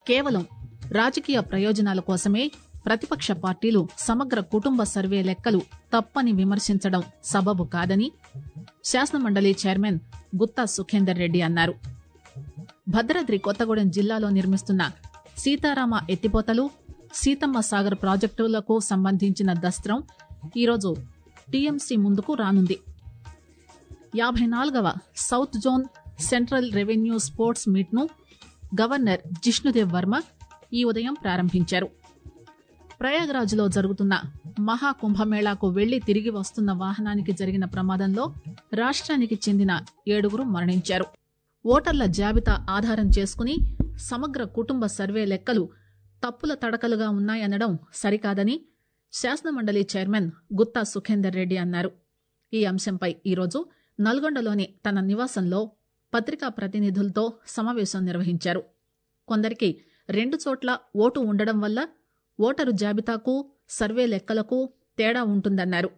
కేవలం రాజకీయ ప్రయోజనాల కోసమే ప్రతిపక్ష పార్టీలు సమగ్ర కుటుంబ సర్వే లెక్కలు తప్పని విమర్శించడం సబబు కాదని శాసనమండలి చైర్మన్ గుత్తా సుఖేందర్ రెడ్డి అన్నారు భద్రాద్రి కొత్తగూడెం జిల్లాలో నిర్మిస్తున్న సీతారామ ఎత్తిపోతలు సీతమ్మ సాగర్ ప్రాజెక్టులకు సంబంధించిన దస్త్రం ఈరోజు టీఎంసీ ముందుకు రానుంది యాభై నాలుగవ south zone central revenue sports meet ను గవర్నర్ జిష్ణుదేవ్ వర్మ ఈ ఉదయం ప్రారంభించారు ప్రయాగ్రాజ్లో జరుగుతున్న మహాకుంభమేళాకు వెళ్లి తిరిగి వస్తున్న వాహనానికి జరిగిన ప్రమాదంలో రాష్ట్రానికి చెందిన ఏడుగురు మరణించారు ఓటర్ల జాబితా ఆధారం చేసుకుని సమగ్ర కుటుంబ సర్వే లెక్కలు తప్పుల తడకలుగా ఉన్నాయనడం సరికాదని శాసనమండలి చైర్మన్ గుత్తా సుఖేందర్ రెడ్డి అన్నారు ఈ అంశంపై ఈరోజు నల్గొండలోని తన నివాసంలో పత్రికా ప్రతినిధులతో సమావేశం నిర్వహించారు కొందరికి రెండు చోట్ల ఓటు ఉండడం వల్ల ఓటరు జాబితాకు సర్వే లెక్కలకు తేడా ఉంటుందన్నారు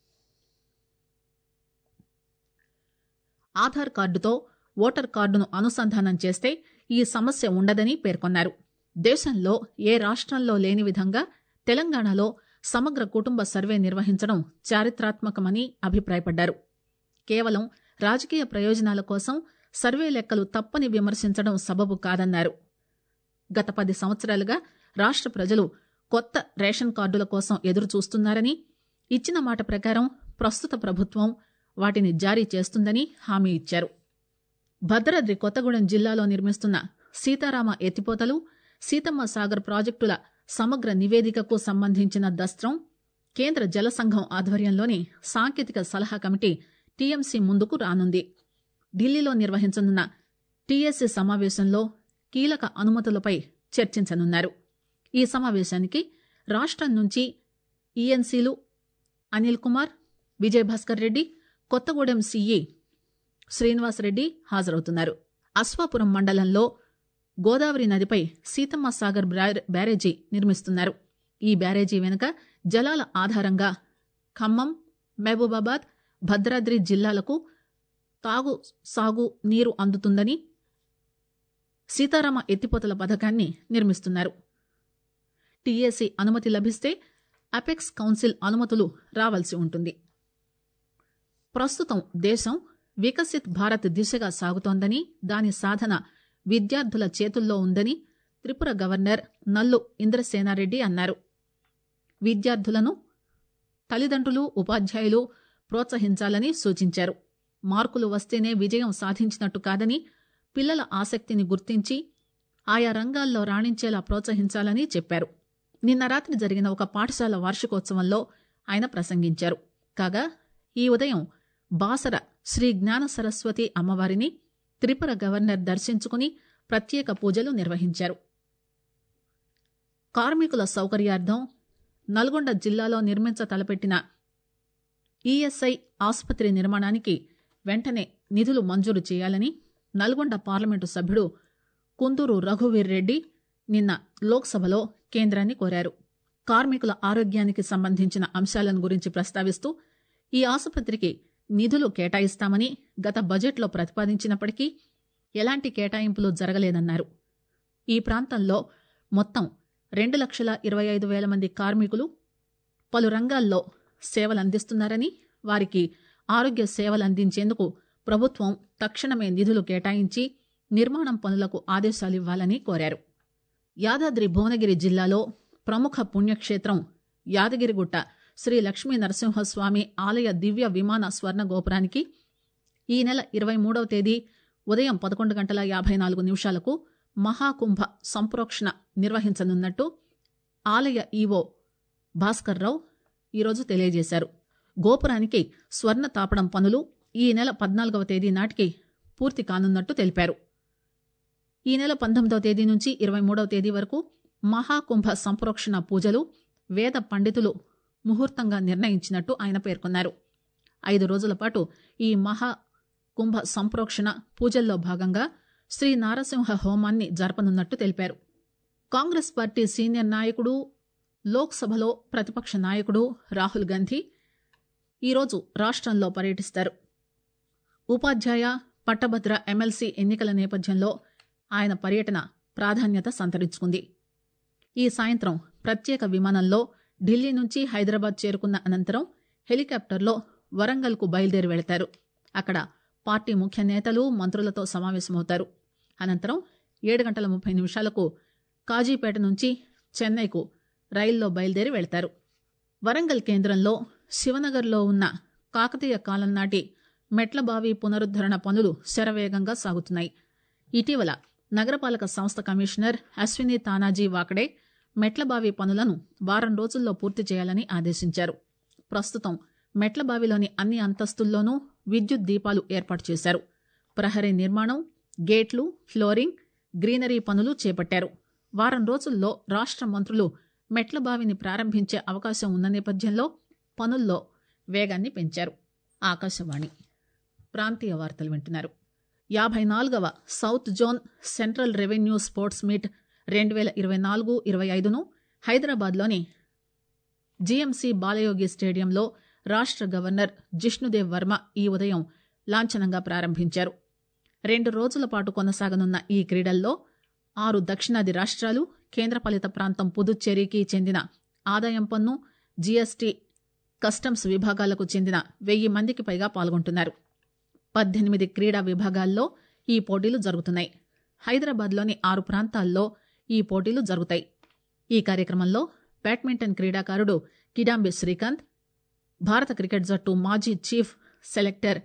ఆధార్ కార్డుతో ఓటర్ కార్డును అనుసంధానం చేస్తే ఈ సమస్య ఉండదని పేర్కొన్నారు దేశంలో ఏ రాష్ట్రంలో లేని విధంగా తెలంగాణలో సమగ్ర కుటుంబ సర్వే నిర్వహించడం చారిత్రాత్మకమని అభిప్రాయపడ్డారు కేవలం రాజకీయ ప్రయోజనాల కోసం సర్వే లెక్కలు తప్పని విమర్శించడం సబబు కాదన్నారు గత పది సంవత్సరాలుగా రాష్ట్ర ప్రజలు కొత్త రేషన్ కార్డుల కోసం ఎదురు చూస్తున్నారని ఇచ్చిన మాట ప్రకారం ప్రస్తుత ప్రభుత్వం వాటిని జారీ చేస్తుందని హామీ ఇచ్చారు భద్రాద్రి కొత్తగూడెం జిల్లాలో నిర్మిస్తున్న సీతారామ ఎత్తిపోతలు సీతమ్మ సాగర్ ప్రాజెక్టుల సమగ్ర నివేదికకు సంబంధించిన దస్త్రం కేంద్ర జల సంఘం ఆధ్వర్యంలోని సాంకేతిక సలహా కమిటీ టీఎంసీ ముందుకు రానుంది ఢిల్లీలో నిర్వహించనున్న టీఎస్సీ సమావేశంలో కీలక అనుమతులపై చర్చించనున్నారు ఈ సమావేశానికి రాష్ట్రం నుంచి ఈఎన్సీలు అనిల్ కుమార్ విజయభాస్కర్ రెడ్డి కొత్తగూడెం సీఈ శ్రీనివాస్ రెడ్డి హాజరవుతున్నారు అశ్వాపురం మండలంలో గోదావరి నదిపై సీతమ్మ సాగర్ బ్యారేజీ నిర్మిస్తున్నారు ఈ బ్యారేజీ వెనుక జలాల ఆధారంగా ఖమ్మం మహబూబాబాద్ భద్రాద్రి జిల్లాలకు తాగు సాగు నీరు అందుతుందని సీతారామ ఎత్తిపోతల పథకాన్ని నిర్మిస్తున్నారు టీఏసీ అనుమతి లభిస్తే అపెక్స్ కౌన్సిల్ అనుమతులు రావాల్సి ఉంటుంది ప్రస్తుతం దేశం వికసిత్ భారత్ దిశగా సాగుతోందని దాని సాధన విద్యార్థుల చేతుల్లో ఉందని త్రిపుర గవర్నర్ నల్లు ఇంద్రసేనారెడ్డి అన్నారు విద్యార్థులను తల్లిదండ్రులు ఉపాధ్యాయులు ప్రోత్సహించాలని సూచించారు మార్కులు వస్తేనే విజయం సాధించినట్టు కాదని పిల్లల ఆసక్తిని గుర్తించి ఆయా రంగాల్లో రాణించేలా ప్రోత్సహించాలని చెప్పారు నిన్న రాత్రి జరిగిన ఒక పాఠశాల వార్షికోత్సవంలో ఆయన ప్రసంగించారు కాగా ఈ ఉదయం బాసర శ్రీ జ్ఞాన సరస్వతి అమ్మవారిని త్రిపుర గవర్నర్ దర్శించుకుని ప్రత్యేక పూజలు నిర్వహించారు కార్మికుల సౌకర్యార్థం నల్గొండ జిల్లాలో నిర్మించ తలపెట్టిన ఈఎస్ఐ ఆసుపత్రి నిర్మాణానికి వెంటనే నిధులు మంజూరు చేయాలని నల్గొండ పార్లమెంటు సభ్యుడు కుందూరు రఘువీర్ రెడ్డి నిన్న లోక్సభలో కేంద్రాన్ని కోరారు కార్మికుల ఆరోగ్యానికి సంబంధించిన అంశాలను గురించి ప్రస్తావిస్తూ ఈ ఆసుపత్రికి నిధులు కేటాయిస్తామని గత బడ్జెట్లో ప్రతిపాదించినప్పటికీ ఎలాంటి కేటాయింపులు జరగలేదన్నారు ఈ ప్రాంతంలో మొత్తం రెండు లక్షల ఇరవై ఐదు వేల మంది కార్మికులు పలు రంగాల్లో సేవలందిస్తున్నారని వారికి ఆరోగ్య సేవలందించేందుకు ప్రభుత్వం తక్షణమే నిధులు కేటాయించి నిర్మాణం పనులకు ఆదేశాలివ్వాలని కోరారు యాదాద్రి భువనగిరి జిల్లాలో ప్రముఖ పుణ్యక్షేత్రం యాదగిరిగుట్ట శ్రీ లక్ష్మీ నరసింహస్వామి ఆలయ దివ్య విమాన స్వర్ణ గోపురానికి ఈ నెల ఇరవై మూడవ తేదీ ఉదయం పదకొండు గంటల యాభై నాలుగు నిమిషాలకు మహాకుంభ సంప్రోక్షణ నిర్వహించనున్నట్టు ఆలయ ఈవో భాస్కర్ రావు ఈరోజు తెలియజేశారు గోపురానికి స్వర్ణ తాపడం పనులు ఈ నెల పద్నాలుగవ తేదీ నాటికి పూర్తి కానున్నట్టు తెలిపారు ఈ నెల పంతొమ్మిదవ తేదీ నుంచి ఇరవై మూడవ తేదీ వరకు మహాకుంభ సంప్రోక్షణ పూజలు వేద పండితులు ముహూర్తంగా నిర్ణయించినట్టు ఆయన పేర్కొన్నారు ఐదు రోజుల పాటు ఈ మహా కుంభ సంప్రోక్షణ పూజల్లో భాగంగా శ్రీ నారసింహ హోమాన్ని జరపనున్నట్టు తెలిపారు కాంగ్రెస్ పార్టీ సీనియర్ నాయకుడు లోక్సభలో ప్రతిపక్ష నాయకుడు రాహుల్ గాంధీ ఈరోజు రాష్ట్రంలో పర్యటిస్తారు ఉపాధ్యాయ పట్టభద్ర ఎమ్మెల్సీ ఎన్నికల నేపథ్యంలో ఆయన పర్యటన ప్రాధాన్యత సంతరించుకుంది ఈ సాయంత్రం ప్రత్యేక విమానంలో ఢిల్లీ నుంచి హైదరాబాద్ చేరుకున్న అనంతరం హెలికాప్టర్లో వరంగల్కు బయలుదేరి వెళతారు అక్కడ పార్టీ ముఖ్య నేతలు మంత్రులతో సమావేశమవుతారు అనంతరం ఏడు గంటల ముప్పై నిమిషాలకు కాజీపేట నుంచి చెన్నైకు రైల్లో బయలుదేరి వెళతారు వరంగల్ కేంద్రంలో శివనగర్లో ఉన్న కాకతీయ కాలం నాటి మెట్లబావి పునరుద్దరణ పనులు శరవేగంగా సాగుతున్నాయి ఇటీవల నగరపాలక సంస్థ కమిషనర్ అశ్విని తానాజీ వాకడే మెట్లబావి పనులను వారం రోజుల్లో పూర్తి చేయాలని ఆదేశించారు ప్రస్తుతం మెట్లబావిలోని అన్ని అంతస్తుల్లోనూ విద్యుత్ దీపాలు ఏర్పాటు చేశారు ప్రహరీ నిర్మాణం గేట్లు ఫ్లోరింగ్ గ్రీనరీ పనులు చేపట్టారు వారం రోజుల్లో రాష్ట మంత్రులు మెట్లబావిని ప్రారంభించే అవకాశం ఉన్న నేపథ్యంలో పనుల్లో వేగాన్ని పెంచారు ఆకాశవాణి ప్రాంతీయ వార్తలు వింటున్నారు యాభై నాలుగవ south zone central revenue sports meet రెండు వేల ఇరవై నాలుగు ఇరవై ఐదును హైదరాబాద్లోని జీఎంసీ బాలయోగి స్టేడియంలో రాష్ట గవర్నర్ జిష్ణుదేవ్ వర్మ ఈ ఉదయం లాంఛనంగా ప్రారంభించారు రెండు రోజుల పాటు కొనసాగనున్న ఈ క్రీడల్లో ఆరు దక్షిణాది రాష్ట్రాలు కేంద్రపాలిత ప్రాంతం పుదుచ్చేరికి చెందిన ఆదాయం పన్ను జీఎస్టీ కస్టమ్స్ విభాగాలకు చెందిన వెయ్యి మందికి పైగా పాల్గొంటున్నారు పద్దెనిమిది క్రీడా విభాగాల్లో ఈ పోటీలు జరుగుతున్నాయి హైదరాబాద్లోని ఆరు ప్రాంతాల్లో ఈ పోటీలు జరుగుతాయి ఈ కార్యక్రమంలో బ్యాడ్మింటన్ క్రీడాకారుడు కిడాంబి శ్రీకాంత్ భారత క్రికెట్ జట్టు మాజీ chief selector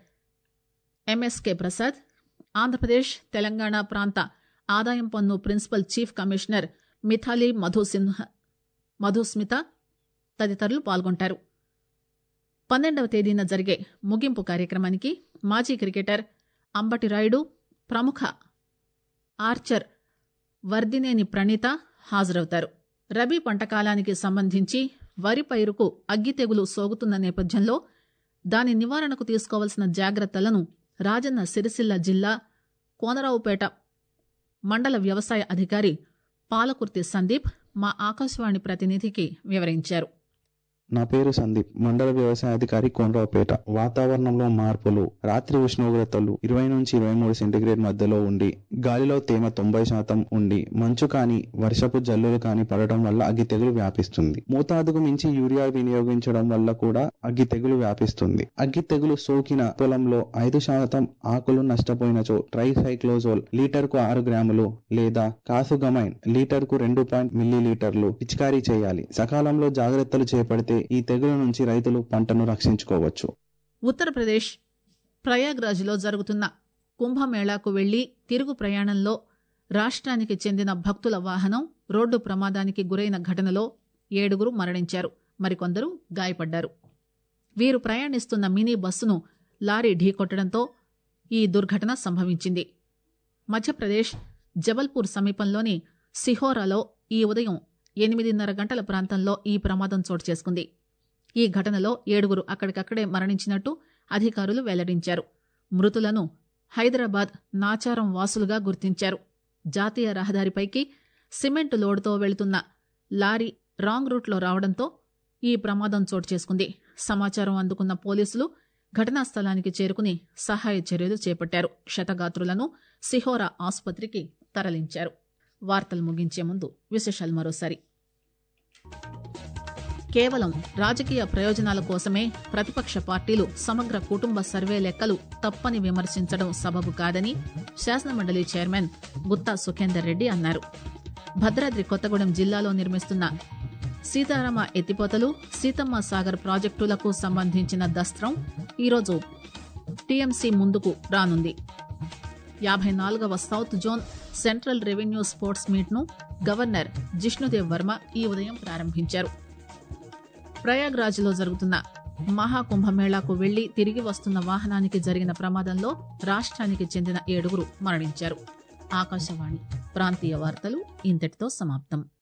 MSK Prasad Andhra Pradesh Telangana ప్రాంత ఆదాయం పన్ను principal chief commissioner Mithali Madhusinha Madhusmita తదితరులు పాల్గొంటారు పన్నెండవ తేదీన జరిగే ముగింపు కార్యక్రమానికి మాజీ క్రికెటర్ అంబటి రాయుడు ప్రముఖ ఆర్చర్ వర్దినేని ప్రణీత హాజరవుతారు రబీ పంట కాలానికి సంబంధించి వరి పైరుకు అగ్గి తెగులు సోకుతున్న నేపథ్యంలో దాని నివారణకు తీసుకోవాల్సిన జాగ్రత్తలను రాజన్న సిరిసిల్ల జిల్లా కోనరావుపేట మండల వ్యవసాయ అధికారి పాలకుర్తి సందీప్ మా ఆకాశవాణి ప్రతినిధికి వివరించారు నా పేరు సందీప్ మండల వ్యవసాయ అధికారి కోనరావుపేట వాతావరణంలో మార్పులు రాత్రి ఉష్ణోగ్రతలు ఇరవై నుంచి ఇరవై మూడు సెంటీగ్రేడ్ మధ్యలో ఉండి గాలిలో తేమ తొంభై శాతం ఉండి మంచు కాని వర్షపు జల్లులు కాని పడటం వల్ల అగ్గి తెగులు వ్యాపిస్తుంది మోతాదుకు మించి యూరియా వినియోగించడం వల్ల కూడా అగ్గి తెగులు వ్యాపిస్తుంది అగ్గి తెగులు సోకిన పొలంలో ఐదు శాతం ఆకులు నష్టపోయినచో ట్రైసైక్లోజోల్ లీటర్ కు ఆరు గ్రాములు లేదా కాసుగమైన్ లీటర్ కు రెండు పాయింట్ మిల్లీ లీటర్లు పిచికారీ చేయాలి సకాలంలో జాగ్రత్తలు చేపడితే ఈ తెగులు నుంచి రైతులు పంటను రక్షించుకోవచ్చు ఉత్తరప్రదేశ్ ప్రయాగ్రాజ్లో జరుగుతున్న కుంభమేళాకు వెళ్లి తిరుగు ప్రయాణంలో రాష్ట్రానికి చెందిన భక్తుల వాహనం రోడ్డు ప్రమాదానికి గురైన ఘటనలో ఏడుగురు మరణించారు మరికొందరు గాయపడ్డారు వీరు ప్రయాణిస్తున్న మినీ బస్సును లారీ ఢీకొట్టడంతో ఈ దుర్ఘటన సంభవించింది మధ్యప్రదేశ్ జబల్పూర్ సమీపంలోని సిహోరాలో ఈ ఉదయం ఎనిమిదిన్నర గంటల ప్రాంతంలో ఈ ప్రమాదం చోటు చేసుకుంది ఈ ఘటనలో ఏడుగురు అక్కడికక్కడే మరణించినట్టు అధికారులు వెల్లడించారు మృతులను హైదరాబాద్ నాచారం వాసులుగా గుర్తించారు జాతీయ రహదారిపైకి సిమెంట్ లోడుతో వెళుతున్న లారీ రాంగ్ రూట్లో రావడంతో ఈ ప్రమాదం చోటు చేసుకుంది సమాచారం అందుకున్న పోలీసులు ఘటనా స్థలానికి చేరుకుని సహాయ చర్యలు చేపట్టారు క్షతగాత్రులను సిహోరా ఆసుపత్రికి తరలించారు వార్తలు ముగించే ముందు విశేషాలు మరోసారి కేవలం రాజకీయ ప్రయోజనాల కోసమే ప్రతిపక్ష పార్టీలు సమగ్ర కుటుంబ సర్వే లెక్కలు తప్పని విమర్శించడం సబబు కాదని శాసనమండలి చైర్మన్ గుత్తా సుఖేందర్ రెడ్డి అన్నారు భద్రాద్రి కొత్తగూడెం జిల్లాలో నిర్మిస్తున్న సీతారామ ఎత్తిపోతలు సీతమ్మ సాగర్ ప్రాజెక్టులకు సంబంధించిన దస్త్రం ఈరోజు టీఎంసీ ముందుకు రానుంది యాభై నాలుగవ south zone central revenue sports meet ను గవర్నర్ జిష్ణుదేవ్ వర్మ ఈ ఉదయం ప్రారంభించారు ప్రయాగ్రాజ్లో జరుగుతున్న మహాకుంభమేళాకు వెళ్లి తిరిగి వస్తున్న వాహనానికి జరిగిన ప్రమాదంలో రాష్ట్రానికి చెందిన ఏడుగురు మరణించారు ఆకాశవాణి ప్రాంతీయ వార్తలు ఇంతటితో సమాప్తం